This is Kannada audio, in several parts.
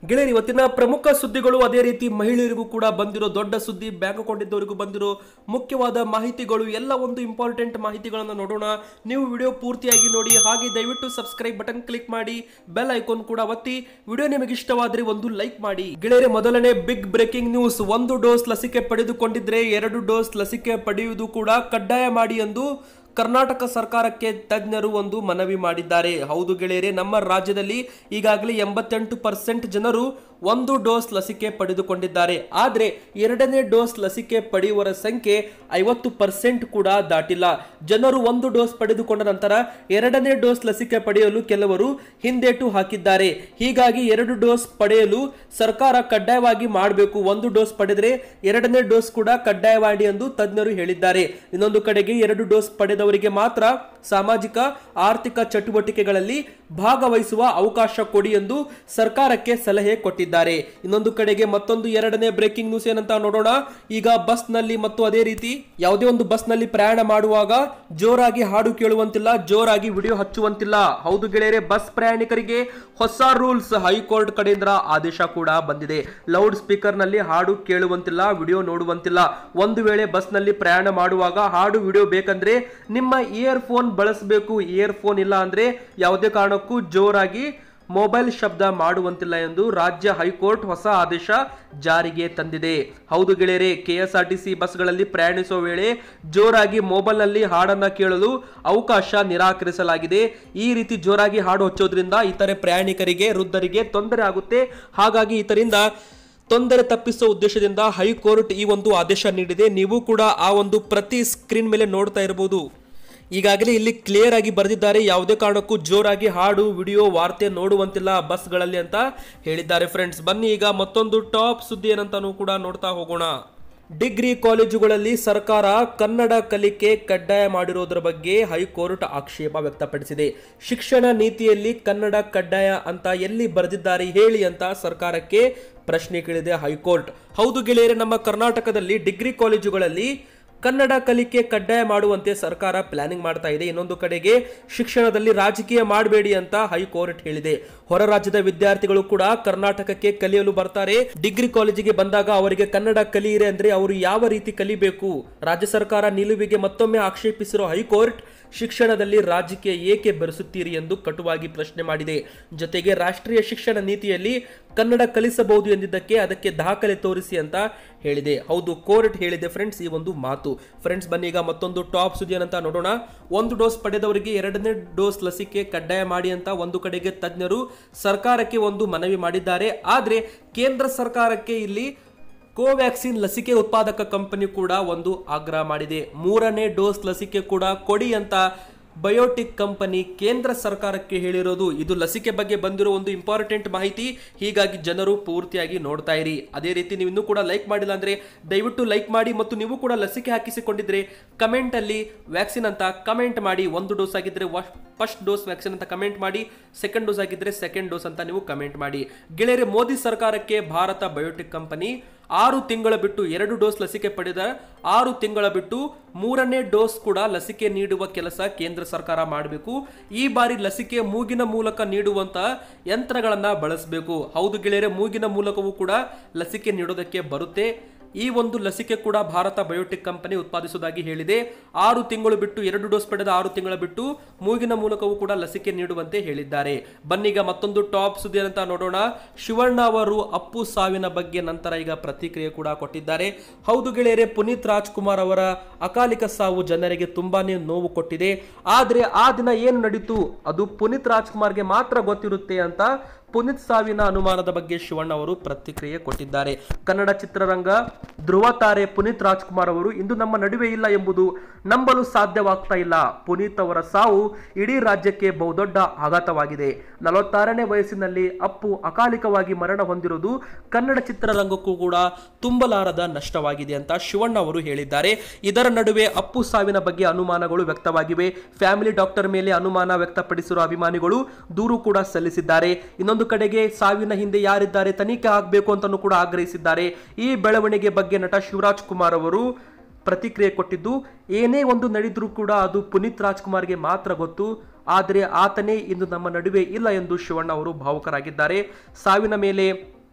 ಗೆಳೆಯರಿ ಇವತ್ತಿನ ಪ್ರಮುಖ ಸುದ್ದಿಗಳು ಅದೇ ರೀತಿ ಮಹಿಳೆಯರಿಗೂ ಕೂಡ ಬಂದಿರೋ ದೊಡ್ಡ ಸುದ್ದಿ ಬ್ಯಾಂಕ್ ಅಕೌಂಟ್ ಇದ್ದವರಿಗೂ ಬಂದಿರೋ ಮುಖ್ಯವಾದ ಮಾಹಿತಿಗಳು ಎಲ್ಲ ಒಂದು ಇಂಪಾರ್ಟೆಂಟ್ ಮಾಹಿತಿಗಳನ್ನು ನೋಡೋಣ ನೀವು ವಿಡಿಯೋ ಪೂರ್ತಿಯಾಗಿ ನೋಡಿ ಹಾಗೆ ದಯವಿಟ್ಟು ಸಬ್ಸ್ಕ್ರೈಬ್ ಬಟನ್ ಕ್ಲಿಕ್ ಮಾಡಿ ಬೆಲ್ ಐಕಾನ್ ಕೂಡ ಒತ್ತಿ ವಿಡಿಯೋ ನಿಮಗೆ ಇಷ್ಟವಾದ್ರೆ ಒಂದು ಲೈಕ್ ಮಾಡಿ ಗೆಳೆಯರೆ ಮೊದಲನೇ ಬಿಗ್ ಬ್ರೇಕಿಂಗ್ ನ್ಯೂಸ್ ಒಂದು ಡೋಸ್ ಲಸಿಕೆ ಪಡೆದುಕೊಂಡಿದ್ರೆ ಎರಡು ಡೋಸ್ ಲಸಿಕೆ ಪಡೆಯುವುದು ಕೂಡ ಕಡ್ಡಾಯ ಮಾಡಿ ಎಂದು ಕರ್ನಾಟಕ ಸರ್ಕಾರಕ್ಕೆ ತಜ್ಞರು ಒಂದು ಮನವಿ ಮಾಡಿದ್ದಾರೆ ಹೌದು ಗೆಳೆಯರೆ ನಮ್ಮ ರಾಜ್ಯದಲ್ಲಿ ಈಗಾಗಲೇ ಎಂಬತ್ತೆಂಟು ಪರ್ಸೆಂಟ್ ಜನರು ಒಂದು ಡೋಸ್ ಲಸಿಕೆ ಪಡೆದುಕೊಂಡಿದ್ದಾರೆ ಆದರೆ ಎರಡನೇ ಡೋಸ್ ಲಸಿಕೆ ಪಡೆಯುವರ ಸಂಖ್ಯೆ ಐವತ್ತು ಪರ್ಸೆಂಟ್ ಕೂಡ ದಾಟಿಲ್ಲ ಜನರು ಒಂದು ಡೋಸ್ ಪಡೆದುಕೊಂಡ ನಂತರ ಎರಡನೇ ಡೋಸ್ ಲಸಿಕೆ ಪಡೆಯಲು ಕೆಲವರು ಹಿಂದೇಟು ಹಾಕಿದ್ದಾರೆ ಹೀಗಾಗಿ ಎರಡು ಡೋಸ್ ಪಡೆಯಲು ಸರ್ಕಾರ ಕಡ್ಡಾಯವಾಗಿ ಮಾಡಬೇಕು ಒಂದು ಡೋಸ್ ಪಡೆದರೆ ಎರಡನೇ ಡೋಸ್ ಕೂಡ ಕಡ್ಡಾಯ ಮಾಡಿ ಎಂದು ತಜ್ಞರು ಹೇಳಿದ್ದಾರೆ ಇನ್ನೊಂದು ಕಡೆಗೆ ಎರಡು ಡೋಸ್ ಪಡೆದವರಿಗೆ ಮಾತ್ರ ಸಾಮಾಜಿಕ ಆರ್ಥಿಕ ಚಟುವಟಿಕೆಗಳಲ್ಲಿ ಭಾಗವಹಿಸುವ ಅವಕಾಶ ಕೊಡಿ ಎಂದು ಸರ್ಕಾರಕ್ಕೆ ಸಲಹೆ ಕೊಟ್ಟಿದ್ದಾರೆ ಇನ್ನೊಂದು ಕಡೆಗೆ ಮತ್ತೊಂದು ಎರಡನೇ ಬ್ರೇಕಿಂಗ್ ನ್ಯೂಸ್ ಏನಂತ ನೋಡೋಣ ಈಗ ಬಸ್ ನಲ್ಲಿ ಮತ್ತು ಅದೇ ರೀತಿ ಯಾವುದೇ ಒಂದು ಬಸ್ ನಲ್ಲಿ ಪ್ರಯಾಣ ಮಾಡುವಾಗ ಜೋರಾಗಿ ಹಾಡು ಕೇಳುವಂತಿಲ್ಲ ಜೋರಾಗಿ ವಿಡಿಯೋ ಹಚ್ಚುವಂತಿಲ್ಲ ಹೌದು ಗೆಳೆಯರೆ ಬಸ್ ಪ್ರಯಾಣಿಕರಿಗೆ ಹೊಸ ರೂಲ್ಸ್ ಹೈಕೋರ್ಟ್ ಕಡೆಯಿಂದ ಆದೇಶ ಕೂಡ ಬಂದಿದೆ ಲೌಡ್ ಸ್ಪೀಕರ್ ನಲ್ಲಿ ಹಾಡು ಕೇಳುವಂತಿಲ್ಲ ವಿಡಿಯೋ ನೋಡುವಂತಿಲ್ಲ ಒಂದು ವೇಳೆ ಬಸ್ ನಲ್ಲಿ ಪ್ರಯಾಣ ಮಾಡುವಾಗ ಹಾಡು ವಿಡಿಯೋ ಬೇಕಂದ್ರೆ ನಿಮ್ಮ ಇಯರ್ ಫೋನ್ ಬಳಸಬೇಕು ಇಯರ್ ಫೋನ್ ಇಲ್ಲ ಅಂದ್ರೆ ಯಾವುದೇ ಕಾರಣಕ್ಕೂ ಜೋರಾಗಿ ಮೊಬೈಲ್ ಶಬ್ದ ಮಾಡುವಂತಿಲ್ಲ ಎಂದು ರಾಜ್ಯ ಹೈಕೋರ್ಟ್ ಹೊಸ ಆದೇಶ ಜಾರಿಗೆ ತಂದಿದೆ ಹೌದು ಗೆಳೆಯರೆ ಕೆಎಸ್ಆರ್ಟಿಸಿ ಬಸ್ಗಳಲ್ಲಿ ಪ್ರಯಾಣಿಸುವ ವೇಳೆ ಜೋರಾಗಿ ಮೊಬೈಲ್ನಲ್ಲಿ ಹಾಡನ್ನ ಕೇಳಲು ಅವಕಾಶ ನಿರಾಕರಿಸಲಾಗಿದೆ ಈ ರೀತಿ ಜೋರಾಗಿ ಹಾಡು ಹಚ್ಚೋದ್ರಿಂದ ಇತರೆ ಪ್ರಯಾಣಿಕರಿಗೆ ವೃದ್ಧರಿಗೆ ತೊಂದರೆ ಆಗುತ್ತೆ ಹಾಗಾಗಿ ಇದರಿಂದ ತೊಂದರೆ ತಪ್ಪಿಸುವ ಉದ್ದೇಶದಿಂದ ಹೈಕೋರ್ಟ್ ಈ ಒಂದು ಆದೇಶ ನೀಡಿದೆ ನೀವು ಕೂಡ ಆ ಒಂದು ಪ್ರತಿ ಸ್ಕ್ರೀನ್ ಮೇಲೆ ನೋಡ್ತಾ ಇರಬಹುದು ಈಗಾಗಲೇ ಇಲ್ಲಿ ಕ್ಲಿಯರ್ ಆಗಿ ಬರೆದಿದ್ದಾರೆ ಯಾವುದೇ ಕಾರಣಕ್ಕೂ ಜೋರಾಗಿ ಹಾಡು ವಿಡಿಯೋ ವಾರ್ತೆ ನೋಡುವಂತಿಲ್ಲ ಬಸ್ಗಳಲ್ಲಿ ಅಂತ ಹೇಳಿದ್ದಾರೆ ಫ್ರೆಂಡ್ಸ್ ಬನ್ನಿ ಈಗ ಮತ್ತೊಂದು ಟಾಪ್ ಸುದ್ದಿ ಏನಂತಾನೂ ಕೂಡ ನೋಡ್ತಾ ಹೋಗೋಣ ಡಿಗ್ರಿ ಕಾಲೇಜುಗಳಲ್ಲಿ ಸರ್ಕಾರ ಕನ್ನಡ ಕಲಿಕೆ ಕಡ್ಡಾಯ ಮಾಡಿರೋದ್ರ ಬಗ್ಗೆ ಹೈಕೋರ್ಟ್ ಆಕ್ಷೇಪ ವ್ಯಕ್ತಪಡಿಸಿದೆ ಶಿಕ್ಷಣ ನೀತಿಯಲ್ಲಿ ಕನ್ನಡ ಕಡ್ಡಾಯ ಅಂತ ಎಲ್ಲಿ ಬರೆದಿದ್ದಾರೆ ಹೇಳಿ ಅಂತ ಸರ್ಕಾರಕ್ಕೆ ಪ್ರಶ್ನೆ ಕೇಳಿದೆ ಹೈಕೋರ್ಟ್ ಹೌದು ಗೆಳೆಯರೆ ನಮ್ಮ ಕರ್ನಾಟಕದಲ್ಲಿ ಡಿಗ್ರಿ ಕಾಲೇಜುಗಳಲ್ಲಿ ಕನ್ನಡ ಕಲಿಕೆ ಕಡ್ಡಾಯ ಮಾಡುವಂತೆ ಸರ್ಕಾರ ಪ್ಲಾನಿಂಗ್ ಮಾಡ್ತಾ ಇದೆ ಇನ್ನೊಂದು ಕಡೆಗೆ ಶಿಕ್ಷಣದಲ್ಲಿ ರಾಜಕೀಯ ಮಾಡಬೇಡಿ ಅಂತ ಹೈಕೋರ್ಟ್ ಹೇಳಿದೆ ಹೊರ ರಾಜ್ಯದ ವಿದ್ಯಾರ್ಥಿಗಳು ಕೂಡ ಕರ್ನಾಟಕಕ್ಕೆ ಕಲಿಯಲು ಬರ್ತಾರೆ ಡಿಗ್ರಿ ಕಾಲೇಜಿಗೆ ಬಂದಾಗ ಅವರಿಗೆ ಕನ್ನಡ ಕಲಿಯಿರೆ ಅಂದ್ರೆ ಅವರು ಯಾವ ರೀತಿ ಕಲಿಬೇಕು ರಾಜ್ಯ ಸರ್ಕಾರ ನಿಲುವಿಗೆ ಮತ್ತೊಮ್ಮೆ ಆಕ್ಷೇಪಿಸಿರೋ ಹೈಕೋರ್ಟ್ ಶಿಕ್ಷಣದಲ್ಲಿ ರಾಜಕೀಯ ಏಕೆ ಬೆರೆಸುತ್ತೀರಿ ಎಂದು ಕಟುವಾಗಿ ಪ್ರಶ್ನೆ ಮಾಡಿದೆ ಜೊತೆಗೆ ರಾಷ್ಟ್ರೀಯ ಶಿಕ್ಷಣ ನೀತಿಯಲ್ಲಿ ಕನ್ನಡ ಕಲಿಸಬಹುದು ಎಂದಿದ್ದಕ್ಕೆ ಅದಕ್ಕೆ ದಾಖಲೆ ತೋರಿಸಿ ಅಂತ ಹೇಳಿದೆ ಹೌದು ಕೋರ್ಟ್ ಹೇಳಿದೆ ಫ್ರೆಂಡ್ಸ್ ಈ ಒಂದು ಮಾತು ಫ್ರೆಂಡ್ಸ್ ಬನ್ನಿ ಈಗ ಮತ್ತೊಂದು ಟಾಪ್ ಸುದ್ದಿ ಏನಂತ ನೋಡೋಣ ಒಂದು ಡೋಸ್ ಪಡೆದವರಿಗೆ ಎರಡನೇ ಡೋಸ್ ಲಸಿಕೆ ಕಡ್ಡಾಯ ಮಾಡಿ ಅಂತ ಒಂದು ಕಡೆಗೆ ತಜ್ಞರು ಸರ್ಕಾರಕ್ಕೆ ಒಂದು ಮನವಿ ಮಾಡಿದ್ದಾರೆ ಆದರೆ ಕೇಂದ್ರ ಸರ್ಕಾರಕ್ಕೆ ಇಲ್ಲಿ ಕೋವ್ಯಾಕ್ಸಿನ್ ಲಸಿಕೆ ಉತ್ಪಾದಕ ಕಂಪನಿ ಕೂಡ ಒಂದು ಆಗ್ರಹ ಮಾಡಿದೆ ಮೂರನೇ ಡೋಸ್ ಲಸಿಕೆ ಕೂಡ ಕೊಡಿ ಅಂತ ಬಯೋಟಿಕ್ ಕಂಪನಿ ಕೇಂದ್ರ ಸರ್ಕಾರಕ್ಕೆ ಹೇಳಿರೋದು ಇದು ಲಸಿಕೆ ಬಗ್ಗೆ ಬಂದಿರೋ ಒಂದು ಇಂಪಾರ್ಟೆಂಟ್ ಮಾಹಿತಿ ಹೀಗಾಗಿ ಜನರು ಪೂರ್ತಿಯಾಗಿ ನೋಡ್ತಾ ಇರಿ ಅದೇ ರೀತಿ ನೀವು ಇನ್ನೂ ಕೂಡ ಲೈಕ್ ಮಾಡಿಲ್ಲ ಅಂದ್ರೆ ದಯವಿಟ್ಟು ಲೈಕ್ ಮಾಡಿ ಮತ್ತು ನೀವು ಕೂಡ ಲಸಿಕೆ ಹಾಕಿಸಿಕೊಂಡಿದ್ರೆ ಕಮೆಂಟ್ ಅಲ್ಲಿ ವ್ಯಾಕ್ಸಿನ್ ಅಂತ ಕಮೆಂಟ್ ಮಾಡಿ ಒಂದು ಡೋಸ್ ಆಗಿದ್ರೆ ಫಸ್ಟ್ ಡೋಸ್ ವ್ಯಾಕ್ಸಿನ್ ಅಂತ ಕಮೆಂಟ್ ಮಾಡಿ ಸೆಕೆಂಡ್ ಡೋಸ್ ಆಗಿದ್ರೆ ಸೆಕೆಂಡ್ ಡೋಸ್ ಅಂತ ನೀವು ಕಮೆಂಟ್ ಮಾಡಿ ಗೆಳೆಯರೆ ಮೋದಿ ಸರ್ಕಾರಕ್ಕೆ ಭಾರತ ಬಯೋಟಿಕ್ ಕಂಪನಿ ಆರು ತಿಂಗಳ ಬಿಟ್ಟು ಎರಡು ಡೋಸ್ ಲಸಿಕೆ ಪಡೆದ ಆರು ತಿಂಗಳ ಬಿಟ್ಟು ಮೂರನೇ ಡೋಸ್ ಕೂಡ ಲಸಿಕೆ ನೀಡುವ ಕೆಲಸ ಕೇಂದ್ರ ಸರ್ಕಾರ ಮಾಡಬೇಕು ಈ ಬಾರಿ ಲಸಿಕೆ ಮೂಗಿನ ಮೂಲಕ ನೀಡುವಂತ ಯಂತ್ರಗಳನ್ನ ಬಳಸಬೇಕು ಹೌದು ಗೆಳೆಯರೆ ಮೂಗಿನ ಮೂಲಕವೂ ಕೂಡ ಲಸಿಕೆ ನೀಡೋದಕ್ಕೆ ಬರುತ್ತೆ ಈ ಒಂದು ಲಸಿಕೆ ಕೂಡ ಭಾರತ ಬಯೋಟೆಕ್ ಕಂಪನಿ ಉತ್ಪಾದಿಸುವುದಾಗಿ ಹೇಳಿದೆ ಆರು ತಿಂಗಳು ಬಿಟ್ಟು ಎರಡು ಡೋಸ್ ಪಡೆದ ಆರು ತಿಂಗಳ ಬಿಟ್ಟು ಮೂಗಿನ ಮೂಲಕವೂ ಕೂಡ ಲಸಿಕೆ ನೀಡುವಂತೆ ಹೇಳಿದ್ದಾರೆ ಬನ್ನೀಗ ಮತ್ತೊಂದು ಟಾಪ್ ಸುದ್ದಿ ಅಂತ ನೋಡೋಣ ಶಿವಣ್ಣ ಅವರು ಅಪ್ಪು ಸಾವಿನ ಬಗ್ಗೆ ನಂತರ ಈಗ ಪ್ರತಿಕ್ರಿಯೆ ಕೂಡ ಕೊಟ್ಟಿದ್ದಾರೆ ಹೌದು ಗೆಳೆಯರೆ ಪುನೀತ್ ರಾಜ್ಕುಮಾರ್ ಅವರ ಅಕಾಲಿಕ ಸಾವು ಜನರಿಗೆ ತುಂಬಾನೇ ನೋವು ಕೊಟ್ಟಿದೆ ಆದ್ರೆ ಆ ದಿನ ಏನು ನಡೀತು ಅದು ಪುನೀತ್ ರಾಜ್ಕುಮಾರ್ಗೆ ಮಾತ್ರ ಗೊತ್ತಿರುತ್ತೆ ಅಂತ ಪುನೀತ್ ಸಾವಿನ ಅನುಮಾನದ ಬಗ್ಗೆ ಶಿವಣ್ಣ ಅವರು ಪ್ರತಿಕ್ರಿಯೆ ಕೊಟ್ಟಿದ್ದಾರೆ ಕನ್ನಡ ಚಿತ್ರರಂಗ ಧ್ರುವ ತಾರೆ ಪುನೀತ್ ರಾಜ್ಕುಮಾರ್ ಅವರು ಇಂದು ನಮ್ಮ ನಡುವೆ ಇಲ್ಲ ಎಂಬುದು ನಂಬಲು ಸಾಧ್ಯವಾಗ್ತಾ ಇಲ್ಲ ಪುನೀತ್ ಅವರ ಸಾವು ಇಡೀ ರಾಜ್ಯಕ್ಕೆ ಬಹುದೊಡ್ಡ ಆಘಾತವಾಗಿದೆ ನಲವತ್ತಾರನೇ ವಯಸ್ಸಿನಲ್ಲಿ ಅಪ್ಪು ಅಕಾಲಿಕವಾಗಿ ಮರಣ ಹೊಂದಿರುವುದು ಕನ್ನಡ ಚಿತ್ರರಂಗಕ್ಕೂ ಕೂಡ ತುಂಬಲಾರದ ನಷ್ಟವಾಗಿದೆ ಅಂತ ಶಿವಣ್ಣ ಅವರು ಹೇಳಿದ್ದಾರೆ ಇದರ ನಡುವೆ ಅಪ್ಪು ಸಾವಿನ ಬಗ್ಗೆ ಅನುಮಾನಗಳು ವ್ಯಕ್ತವಾಗಿವೆ ಫ್ಯಾಮಿಲಿ ಡಾಕ್ಟರ್ ಮೇಲೆ ಅನುಮಾನ ವ್ಯಕ್ತಪಡಿಸಿರುವ ಅಭಿಮಾನಿಗಳು ದೂರು ಕೂಡ ಸಲ್ಲಿಸಿದ್ದಾರೆ ಇನ್ನೊಂದು ಕಡೆಗೆ ಸಾವಿನ ಹಿಂದೆ ಯಾರಿದ್ದಾರೆ ತನಿಖೆ ಆಗಬೇಕು ಅಂತಲೂ ಕೂಡ ಆಗ್ರಹಿಸಿದ್ದಾರೆ ಈ ಬೆಳವಣಿಗೆ ಬಗ್ಗೆ ನಟ ಶಿವರಾಜ್ ಕುಮಾರ್ ಅವರು ಪ್ರತಿಕ್ರಿಯೆ ಕೊಟ್ಟಿದ್ದು ಏನೇ ಒಂದು ನಡೆದರೂ ಕೂಡ ಅದು ಪುನೀತ್ ರಾಜ್ಕುಮಾರ್ಗೆ ಮಾತ್ರ ಗೊತ್ತು ಆದರೆ ಆತನೇ ಇಂದು ನಮ್ಮ ನಡುವೆ ಇಲ್ಲ ಎಂದು ಶಿವಣ್ಣ ಅವರು ಭಾವುಕರಾಗಿದ್ದಾರೆ ಸಾವಿನ ಮೇಲೆ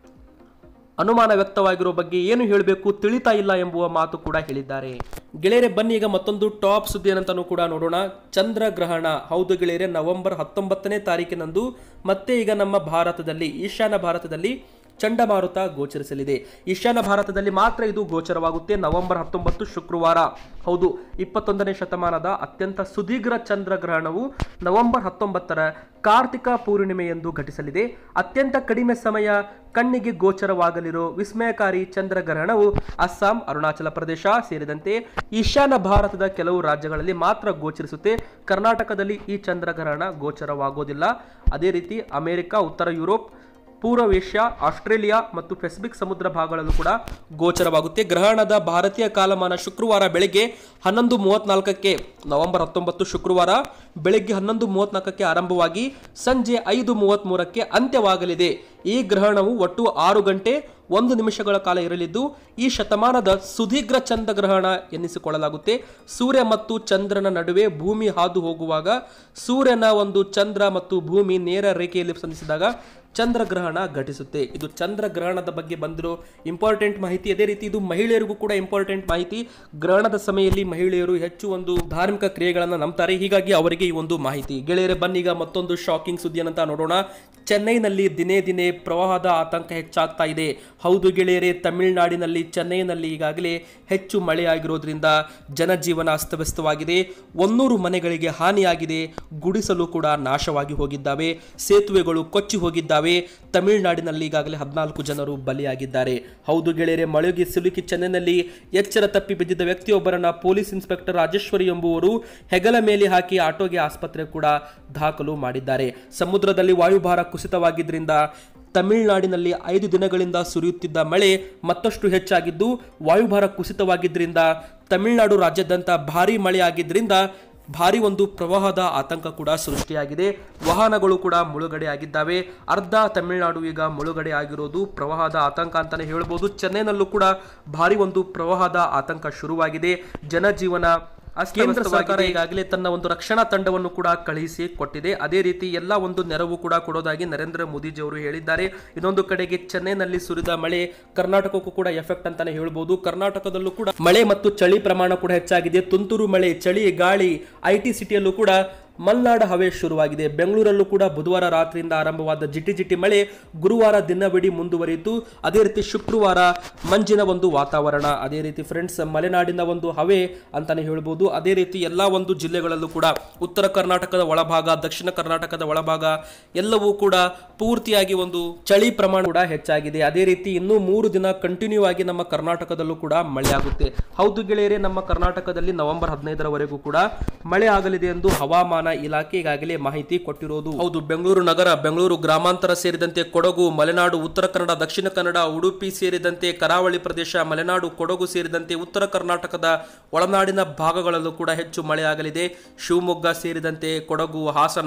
ಅನುಮಾನ ವ್ಯಕ್ತವಾಗಿರೋ ಬಗ್ಗೆ ಏನು ಹೇಳಬೇಕು ತಿಳಿತಾ ಇಲ್ಲ ಎಂಬುವ ಮಾತು ಕೂಡ ಹೇಳಿದ್ದಾರೆ ಗೆಳೆಯರೆ ಬನ್ನಿ ಈಗ ಮತ್ತೊಂದು ಟಾಪ್ ಸುದ್ದಿ ಏನಂತಾನೂ ಕೂಡ ನೋಡೋಣ ಚಂದ್ರಗ್ರಹಣ ಹೌದು ಗೆಳೆಯರೆ ನವೆಂಬರ್ ಹತ್ತೊಂಬತ್ತನೇ ತಾರೀಕಿನಂದು ಮತ್ತೆ ಈಗ ನಮ್ಮ ಭಾರತದಲ್ಲಿ ಈಶಾನ್ಯ ಭಾರತದಲ್ಲಿ ಚಂಡಮಾರುತ ಗೋಚರಿಸಲಿದೆ ಈಶಾನ್ಯ ಭಾರತದಲ್ಲಿ ಮಾತ್ರ ಇದು ಗೋಚರವಾಗುತ್ತೆ ನವೆಂಬರ್ ಹತ್ತೊಂಬತ್ತು ಶುಕ್ರವಾರ ಹೌದು ಇಪ್ಪತ್ತೊಂದನೇ ಶತಮಾನದ ಅತ್ಯಂತ ಸುದೀರ್ಘ ಚಂದ್ರಗ್ರಹಣವು ನವೆಂಬರ್ ಹತ್ತೊಂಬತ್ತರ ಕಾರ್ತಿಕ ಪೂರ್ಣಿಮೆಯಂದು ಘಟಿಸಲಿದೆ ಅತ್ಯಂತ ಕಡಿಮೆ ಸಮಯ ಕಣ್ಣಿಗೆ ಗೋಚರವಾಗಲಿರೋ ವಿಸ್ಮಯಕಾರಿ ಚಂದ್ರಗ್ರಹಣವು ಅಸ್ಸಾಂ ಅರುಣಾಚಲ ಪ್ರದೇಶ ಸೇರಿದಂತೆ ಈಶಾನ್ಯ ಭಾರತದ ಕೆಲವು ರಾಜ್ಯಗಳಲ್ಲಿ ಮಾತ್ರ ಗೋಚರಿಸುತ್ತೆ ಕರ್ನಾಟಕದಲ್ಲಿ ಈ ಚಂದ್ರಗ್ರಹಣ ಗೋಚರವಾಗೋದಿಲ್ಲ ಅದೇ ರೀತಿ ಅಮೆರಿಕ ಉತ್ತರ ಯುರೋಪ್ ಪೂರ್ವ ಏಷ್ಯಾ ಆಸ್ಟ್ರೇಲಿಯಾ ಮತ್ತು ಪೆಸಿಫಿಕ್ ಸಮುದ್ರ ಭಾಗಗಳಲ್ಲೂ ಕೂಡ ಗೋಚರವಾಗುತ್ತೆ ಗ್ರಹಣದ ಭಾರತೀಯ ಕಾಲಮಾನ ಶುಕ್ರವಾರ ಬೆಳಗ್ಗೆ ಹನ್ನೊಂದು ಮೂವತ್ನಾಲ್ಕಕ್ಕೆ ನವೆಂಬರ್ ಹತ್ತೊಂಬತ್ತು ಶುಕ್ರವಾರ ಬೆಳಗ್ಗೆ ಹನ್ನೊಂದು ಮೂವತ್ನಾಲ್ಕಕ್ಕೆ ಆರಂಭವಾಗಿ ಸಂಜೆ ಐದು ಮೂವತ್ತ್ಮೂರಕ್ಕೆ ಅಂತ್ಯವಾಗಲಿದೆ ಈ ಗ್ರಹಣವು ಒಟ್ಟು ಆರು ಗಂಟೆ ಒಂದು ನಿಮಿಷಗಳ ಕಾಲ ಇರಲಿದ್ದು ಈ ಶತಮಾನದ ಸುದೀರ್ಘ ಚಂದ್ರಗ್ರಹಣ ಎನ್ನಿಸಿಕೊಳ್ಳಲಾಗುತ್ತೆ ಸೂರ್ಯ ಮತ್ತು ಚಂದ್ರನ ನಡುವೆ ಭೂಮಿ ಹಾದು ಹೋಗುವಾಗ ಸೂರ್ಯನ ಒಂದು ಚಂದ್ರ ಮತ್ತು ಭೂಮಿ ನೇರ ರೇಖೆಯಲ್ಲಿ ಸಂಧಿಸಿದಾಗ ಚಂದ್ರಗ್ರಹಣ ಘಟಿಸುತ್ತೆ ಇದು ಚಂದ್ರಗ್ರಹಣದ ಬಗ್ಗೆ ಬಂದಿರೋ ಇಂಪಾರ್ಟೆಂಟ್ ಮಾಹಿತಿ ಅದೇ ರೀತಿ ಇದು ಮಹಿಳೆಯರಿಗೂ ಕೂಡ ಇಂಪಾರ್ಟೆಂಟ್ ಮಾಹಿತಿ ಗ್ರಹಣದ ಸಮಯದಲ್ಲಿ ಮಹಿಳೆಯರು ಹೆಚ್ಚು ಒಂದು ಧಾರ್ಮಿಕ ಕ್ರಿಯೆಗಳನ್ನು ನಂಬ್ತಾರೆ ಹೀಗಾಗಿ ಅವರಿಗೆ ಈ ಒಂದು ಮಾಹಿತಿ ಗೆಳೆಯರೆ ಬನ್ನೀಗ ಮತ್ತೊಂದು ಶಾಕಿಂಗ್ ಸುದ್ದಿಯನ್ನಂತ ನೋಡೋಣ ಚೆನ್ನೈನಲ್ಲಿ ದಿನೇ ದಿನೇ ಪ್ರವಾಹದ ಆತಂಕ ಹೆಚ್ಚಾಗ್ತಾ ಇದೆ ಹೌದು ಗೆಳೆಯರೆ ತಮಿಳುನಾಡಿನಲ್ಲಿ ಚೆನ್ನೈನಲ್ಲಿ ಈಗಾಗಲೇ ಹೆಚ್ಚು ಮಳೆಯಾಗಿರೋದ್ರಿಂದ ಜನಜೀವನ ಅಸ್ತವ್ಯಸ್ತವಾಗಿದೆ ಒನ್ನೂರು ಮನೆಗಳಿಗೆ ಹಾನಿಯಾಗಿದೆ ಗುಡಿಸಲು ಕೂಡ ನಾಶವಾಗಿ ಹೋಗಿದ್ದಾವೆ ಸೇತುವೆಗಳು ಕೊಚ್ಚಿ ಹೋಗಿದ್ದಾವೆ ತಮಿಳುನಾಡಿನಲ್ಲಿ ಈಗಾಗಲೇ ಹದಿನಾಲ್ಕು ಜನರು ಬಲಿಯಾಗಿದ್ದಾರೆ ಹೌದು ಗೆಳೆಯರೆ ಮಳೆಗೆ ಸಿಲುಕಿ ಚೆನ್ನೈನಲ್ಲಿ ಎಚ್ಚರ ತಪ್ಪಿ ಬಿದ್ದಿದ್ದ ವ್ಯಕ್ತಿಯೊಬ್ಬರನ್ನ ಪೊಲೀಸ್ ಇನ್ಸ್ಪೆಕ್ಟರ್ ರಾಜೇಶ್ವರಿ ಎಂಬುವರು ಹೆಗಲ ಮೇಲೆ ಹಾಕಿ ಆಟೋಗೆ ಆಸ್ಪತ್ರೆ ಕೂಡ ದಾಖಲು ಮಾಡಿದ್ದಾರೆ ಸಮುದ್ರದಲ್ಲಿ ವಾಯುಭಾರ ಕುಸಿತವಾಗಿದ್ದರಿಂದ ತಮಿಳುನಾಡಿನಲ್ಲಿ ಐದು ದಿನಗಳಿಂದ ಸುರಿಯುತ್ತಿದ್ದ ಮಳೆ ಮತ್ತಷ್ಟು ಹೆಚ್ಚಾಗಿದ್ದು ವಾಯುಭಾರ ಕುಸಿತವಾಗಿದ್ದರಿಂದ ತಮಿಳುನಾಡು ರಾಜ್ಯಾದ್ಯಂತ ಭಾರೀ ಮಳೆ ಆಗಿದ್ದರಿಂದ ಭಾರಿ ಒಂದು ಪ್ರವಾಹದ ಆತಂಕ ಕೂಡ ಸೃಷ್ಟಿಯಾಗಿದೆ ವಾಹನಗಳು ಕೂಡ ಮುಳುಗಡೆ ಆಗಿದ್ದಾವೆ ಅರ್ಧ ತಮಿಳುನಾಡು ಈಗ ಮುಳುಗಡೆ ಆಗಿರೋದು ಪ್ರವಾಹದ ಆತಂಕ ಅಂತಾನೆ ಹೇಳ್ಬೋದು ಚೆನ್ನೈನಲ್ಲೂ ಕೂಡ ಭಾರಿ ಒಂದು ಪ್ರವಾಹದ ಆತಂಕ ಶುರುವಾಗಿದೆ ಜನಜೀವನ ಕೇಂದ್ರ ಸರ್ಕಾರ ಈಗಾಗಲೇ ತನ್ನ ಒಂದು ರಕ್ಷಣಾ ತಂಡವನ್ನು ಕೂಡ ಕಳುಹಿಸಿ ಕೊಟ್ಟಿದೆ ಅದೇ ರೀತಿ ಎಲ್ಲ ಒಂದು ನೆರವು ಕೂಡ ಕೊಡೋದಾಗಿ ನರೇಂದ್ರ ಮೋದಿಜಿ ಅವರು ಹೇಳಿದ್ದಾರೆ ಇನ್ನೊಂದು ಕಡೆಗೆ ಚೆನ್ನೈನಲ್ಲಿ ಸುರಿದ ಮಳೆ ಕರ್ನಾಟಕಕ್ಕೂ ಕೂಡ ಎಫೆಕ್ಟ್ ಅಂತಾನೆ ಹೇಳ್ಬೋದು ಕರ್ನಾಟಕದಲ್ಲೂ ಕೂಡ ಮಳೆ ಮತ್ತು ಚಳಿ ಪ್ರಮಾಣ ಕೂಡ ಹೆಚ್ಚಾಗಿದೆ ತುಂತುರು ಮಳೆ ಚಳಿ ಗಾಳಿ ಐ ಟಿ ಸಿಟಿಯಲ್ಲೂ ಕೂಡ ಮಲ್ನಾಡ ಹವೆ ಶುರುವಾಗಿದೆ ಬೆಂಗಳೂರಲ್ಲೂ ಕೂಡ ಬುಧವಾರ ರಾತ್ರಿಯಿಂದ ಆರಂಭವಾದ ಜಿಟಿ ಜಿಟಿ ಮಳೆ ಗುರುವಾರ ದಿನವಿಡೀ ಮುಂದುವರಿಯಿತು ಅದೇ ರೀತಿ ಶುಕ್ರವಾರ ಮಂಜಿನ ಒಂದು ವಾತಾವರಣ ಅದೇ ರೀತಿ ಫ್ರೆಂಡ್ಸ್ ಮಲೆನಾಡಿನ ಒಂದು ಹವೆ ಅಂತಾನೆ ಹೇಳ್ಬೋದು ಅದೇ ರೀತಿ ಎಲ್ಲ ಒಂದು ಜಿಲ್ಲೆಗಳಲ್ಲೂ ಕೂಡ ಉತ್ತರ ಕರ್ನಾಟಕದ ಒಳಭಾಗ ದಕ್ಷಿಣ ಕರ್ನಾಟಕದ ಒಳಭಾಗ ಎಲ್ಲವೂ ಕೂಡ ಪೂರ್ತಿಯಾಗಿ ಒಂದು ಚಳಿ ಪ್ರಮಾಣ ಕೂಡ ಹೆಚ್ಚಾಗಿದೆ ಅದೇ ರೀತಿ ಇನ್ನೂ ಮೂರು ದಿನ ಕಂಟಿನ್ಯೂ ಆಗಿ ನಮ್ಮ ಕರ್ನಾಟಕದಲ್ಲೂ ಕೂಡ ಮಳೆ ಆಗುತ್ತೆ ಹೌದು ಗೆಳೆಯರೆ ನಮ್ಮ ಕರ್ನಾಟಕದಲ್ಲಿ ನವೆಂಬರ್ ಹದಿನೈದರವರೆಗೂ ಕೂಡ ಮಳೆ ಆಗಲಿದೆ ಎಂದು ಹವಾಮಾನ ಇಲಾಖೆ ಈಗಾಗಲೇ ಮಾಹಿತಿ ಕೊಟ್ಟಿರೋದು ಹೌದು ಬೆಂಗಳೂರು ನಗರ ಬೆಂಗಳೂರು ಗ್ರಾಮಾಂತರ ಸೇರಿದಂತೆ ಕೊಡಗು ಮಲೆನಾಡು ಉತ್ತರ ಕನ್ನಡ ದಕ್ಷಿಣ ಕನ್ನಡ ಉಡುಪಿ ಸೇರಿದಂತೆ ಕರಾವಳಿ ಪ್ರದೇಶ ಮಲೆನಾಡು ಕೊಡಗು ಸೇರಿದಂತೆ ಉತ್ತರ ಕರ್ನಾಟಕದ ಒಳನಾಡಿನ ಭಾಗಗಳಲ್ಲೂ ಕೂಡ ಹೆಚ್ಚು ಮಳೆ ಆಗಲಿದೆ ಶಿವಮೊಗ್ಗ ಸೇರಿದಂತೆ ಕೊಡಗು ಹಾಸನ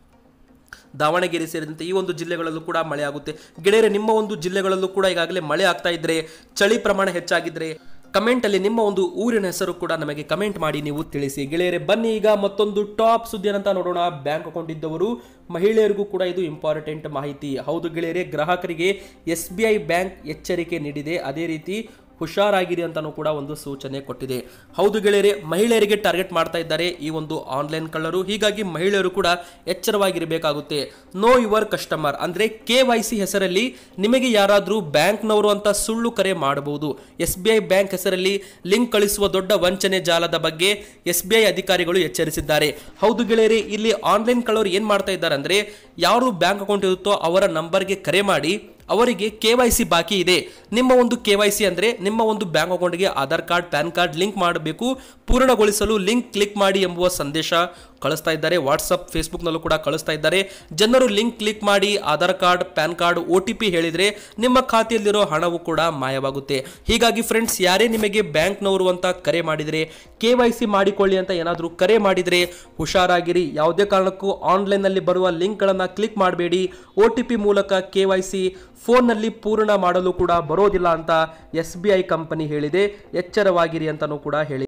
ದಾವಣಗೆರೆ ಸೇರಿದಂತೆ ಈ ಒಂದು ಜಿಲ್ಲೆಗಳಲ್ಲೂ ಕೂಡ ಮಳೆ ಆಗುತ್ತೆ ಗೆಳೆಯರೆ ನಿಮ್ಮ ಒಂದು ಜಿಲ್ಲೆಗಳಲ್ಲೂ ಕೂಡ ಈಗಾಗಲೇ ಮಳೆ ಆಗ್ತಾ ಇದ್ರೆ ಚಳಿ ಪ್ರಮಾಣ ಹೆಚ್ಚಾಗಿದ್ರೆ ಕಮೆಂಟ್ ಅಲ್ಲಿ ನಿಮ್ಮ ಒಂದು ಊರಿನ ಹೆಸರು ಕೂಡ ನಮಗೆ ಕಮೆಂಟ್ ಮಾಡಿ ನೀವು ತಿಳಿಸಿ ಗೆಳೆಯರೆ ಬನ್ನಿ ಈಗ ಮತ್ತೊಂದು ಟಾಪ್ ಸುದ್ದಿ ಅಂತ ನೋಡೋಣ ಬ್ಯಾಂಕ್ ಅಕೌಂಟ್ ಇದ್ದವರು ಮಹಿಳೆಯರಿಗೂ ಕೂಡ ಇದು ಇಂಪಾರ್ಟೆಂಟ್ ಮಾಹಿತಿ ಹೌದು ಗೆಳೆಯರೆ ಗ್ರಾಹಕರಿಗೆ ಎಸ್ ಬಿ ಐ ಬ್ಯಾಂಕ್ ಎಚ್ಚರಿಕೆ ನೀಡಿದೆ ಅದೇ ರೀತಿ ಹುಷಾರಾಗಿರಿ ಅಂತಾನೂ ಕೂಡ ಒಂದು ಸೂಚನೆ ಕೊಟ್ಟಿದೆ ಹೌದು ಗೆಳೆಯರೆ ಮಹಿಳೆಯರಿಗೆ ಟಾರ್ಗೆಟ್ ಮಾಡ್ತಾ ಇದ್ದಾರೆ ಈ ಒಂದು ಆನ್ಲೈನ್ ಕಳ್ಳರು ಹೀಗಾಗಿ ಮಹಿಳೆಯರು ಕೂಡ ಎಚ್ಚರವಾಗಿರಬೇಕಾಗುತ್ತೆ ನೋ ಯುವರ್ ಕಸ್ಟಮರ್ ಅಂದ್ರೆ ಕೆ ವೈ ಸಿ ಹೆಸರಲ್ಲಿ ನಿಮಗೆ ಯಾರಾದರೂ ಬ್ಯಾಂಕ್ನವರು ಅಂತ ಸುಳ್ಳು ಕರೆ ಮಾಡಬಹುದು ಎಸ್ ಬಿ ಐ ಬ್ಯಾಂಕ್ ಹೆಸರಲ್ಲಿ ಲಿಂಕ್ ಕಳಿಸುವ ದೊಡ್ಡ ವಂಚನೆ ಜಾಲದ ಬಗ್ಗೆ ಎಸ್ ಬಿ ಐ ಅಧಿಕಾರಿಗಳು ಎಚ್ಚರಿಸಿದ್ದಾರೆ ಹೌದು ಗೆಳೆಯರೆ ಇಲ್ಲಿ ಆನ್ಲೈನ್ ಕಳ್ಳರು ಏನ್ ಮಾಡ್ತಾ ಇದ್ದಾರೆ ಅಂದ್ರೆ ಯಾರು ಬ್ಯಾಂಕ್ ಅಕೌಂಟ್ ಇರುತ್ತೋ ಅವರ ನಂಬರ್ಗೆ ಕರೆ ಮಾಡಿ ಅವರಿಗೆ ಕೆ ವೈ ಸಿ ಬಾಕಿ ಇದೆ ನಿಮ್ಮ ಒಂದು ಕೆ ವೈ ಸಿ ಅಂದರೆ ನಿಮ್ಮ ಒಂದು ಬ್ಯಾಂಕ್ ಅಕೌಂಟ್ಗೆ Aadhaar card PAN card link ಮಾಡಬೇಕು ಪೂರ್ಣಗೊಳಿಸಲು ಲಿಂಕ್ ಕ್ಲಿಕ್ ಮಾಡಿ ಎಂಬುವ ಸಂದೇಶ ಕಳಿಸ್ತಾ ಇದ್ದಾರೆ ವಾಟ್ಸಪ್ ಫೇಸ್ಬುಕ್ನಲ್ಲೂ ಕೂಡ ಕಳಿಸ್ತಾ ಇದ್ದಾರೆ ಜನರು ಲಿಂಕ್ ಕ್ಲಿಕ್ ಮಾಡಿ Aadhaar card PAN card O T P ಹೇಳಿದರೆ ನಿಮ್ಮ ಖಾತೆಯಲ್ಲಿರೋ ಹಣವು ಕೂಡ ಮಾಯವಾಗುತ್ತೆ ಹೀಗಾಗಿ ಫ್ರೆಂಡ್ಸ್ ಯಾರೇ ನಿಮಗೆ ಬ್ಯಾಂಕ್ನವರು ಅಂತ ಕರೆ ಮಾಡಿದರೆ ಕೆ ವೈ ಸಿ ಮಾಡಿಕೊಳ್ಳಿ ಅಂತ ಏನಾದರೂ ಕರೆ ಮಾಡಿದರೆ ಹುಷಾರಾಗಿರಿ ಯಾವುದೇ ಕಾರಣಕ್ಕೂ ಆನ್ಲೈನ್ನಲ್ಲಿ ಬರುವ ಲಿಂಕ್ಗಳನ್ನು ಕ್ಲಿಕ್ ಮಾಡಬೇಡಿ ಒ ಟಿ ಪಿ ಮೂಲಕ ಕೆ ವೈ ಸಿ ಫೋನ್ನಲ್ಲಿ ಪೂರ್ಣ ಮಾಡಲು ಕೂಡ ಬರೋದಿಲ್ಲ ಅಂತ ಎಸ್ ಬಿ ಐ ಕಂಪನಿ ಹೇಳಿದೆ ಎಚ್ಚರವಾಗಿರಿ ಅಂತಲೂ ಕೂಡ ಹೇಳಿ